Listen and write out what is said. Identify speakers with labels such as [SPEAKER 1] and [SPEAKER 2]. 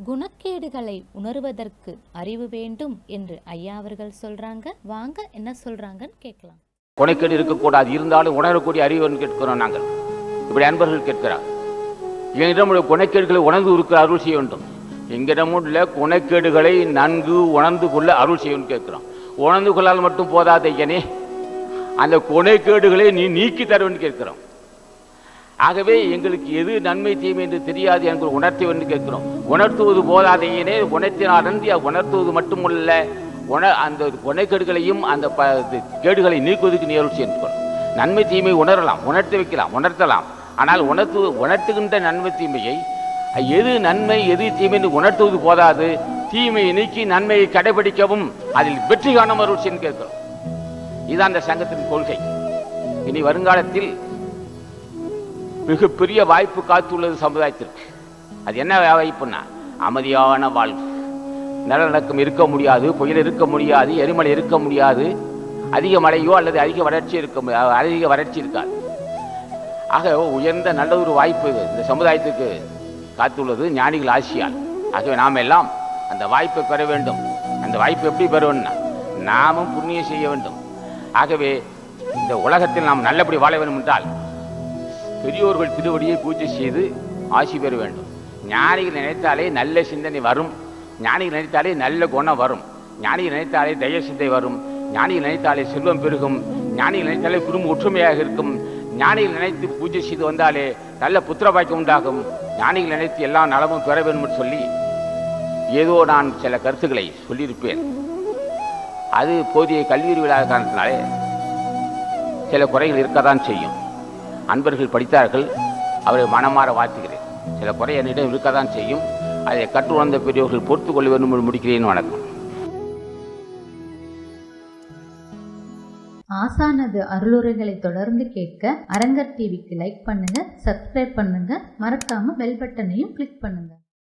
[SPEAKER 1] குணக்கேடுகளை உணர்வதற்கு அறிவு வேண்டும் என்று ஐயா அவர்கள் சொல்றாங்க வாங்க என்ன சொல்றாங்கன்னு கேட்கலாம்
[SPEAKER 2] கொனைக்கேடு இருக்கக்கூடாது இருந்தாலும் உணரக்கூடிய அறிவுன்னு கேட்கிறோம் நாங்கள் இப்படி அன்பர்கள் கேட்கிறார் எங்களிடம் உள்ள குணக்கேடுகளை உணர்ந்து இருக்க அருள் செய்ய வேண்டும் எங்களிடம் உள்ள குணக்கேடுகளை நன்கு உணர்ந்து கொள்ள அருள் செய்யணும்னு கேட்கிறோம் உணர்ந்து கொள்ளால் மட்டும் போதாத ஐயனே அந்த குணக்கேடுகளை நீ நீக்கி தருவேன்னு கேட்கிறோம் ஆகவே எங்களுக்கு எது நன்மை தீமை என்று தெரியாது என்று உணர்த்த வேண்டும் கேட்கிறோம் உணர்த்துவது போதாதையனே உணர்த்தினார் என்று உணர்த்துவது மட்டுமல்ல உண அந்த குணக்கேடுகளையும் அந்த ப இது கேடுகளை நீக்குவதற்கு நீ அருள் செய்யணும் நன்மை தீமை உணரலாம் உணர்த்தி வைக்கலாம் உணர்த்தலாம் ஆனால் உணர்த்து உணர்த்துகின்ற நன்மை தீமையை எது நன்மை எது தீமை என்று உணர்த்துவது போதாது தீமையை நீக்கி நன்மையை கடைபிடிக்கவும் அதில் வெற்றி காணும் அருள் செய்யணும் கேட்கிறோம் இதுதான் அந்த சங்கத்தின் கொள்கை இனி வருங்காலத்தில் மிகப்பெரிய வாய்ப்பு காத்துள்ளது சமுதாயத்திற்கு அது என்ன வாய்ப்புன்னா அமைதியான வாழ்வு நிலநடுக்கம் இருக்க முடியாது புயல் இருக்க முடியாது எரிமலை இருக்க முடியாது அதிக மழையோ அல்லது அதிக வறட்சி இருக்க மு- அதிக வறட்சி இருக்காது ஆக உயர்ந்த நல்ல ஒரு வாய்ப்பு இது இந்த சமுதாயத்துக்கு காத்துள்ளது ஞானிகள் ஆசியால் ஆகவே நாம் எல்லாம் அந்த வாய்ப்பை பெற வேண்டும் அந்த வாய்ப்பு எப்படி பெறுவோம்னா நாமும் புண்ணியம் செய்ய வேண்டும் ஆகவே இந்த உலகத்தில் நாம் நல்லபடி வாழ வேண்டும் என்றால் பெரியோர்கள் திருவடியை பூஜை செய்து ஆசி பெற வேண்டும் ஞானிகள் நினைத்தாலே நல்ல சிந்தனை வரும் ஞானிகள் நினைத்தாலே நல்ல குணம் வரும் ஞானிகள் நினைத்தாலே தய சிந்தை வரும் ஞானிகள் நினைத்தாலே செல்வம் பெருகும் ஞானிகள் நினைத்தாலே குடும்ப ஒற்றுமையாக இருக்கும் ஞானிகள் நினைத்து பூஜை செய்து வந்தாலே நல்ல புத்திர பாக்கியம் உண்டாகும் ஞானிகள் நினைத்து எல்லா நலமும் பெற வேண்டும் என்று சொல்லி ஏதோ நான் சில கருத்துக்களை சொல்லியிருப்பேன் அது போதிய கல்வி விழா காரணத்தினாலே சில குறைகள் இருக்கத்தான் செய்யும் அன்பர்கள் படித்தார்கள் அவரை மனமாற வாழ்த்துகிறேன் சில குறை என்னிடம் இருக்கத்தான் செய்யும் அதை கற்று உணர்ந்த பெரியவர்கள் பொறுத்து கொள்ள வேண்டும் என்று முடிக்கிறேன் வணக்கம்
[SPEAKER 3] ஆசானது அருளுரைகளை தொடர்ந்து கேட்க அரங்கர் டிவிக்கு லைக் பண்ணுங்க சப்ஸ்கிரைப் பண்ணுங்க மறக்காம பெல் பட்டனையும் கிளிக் பண்ணுங்க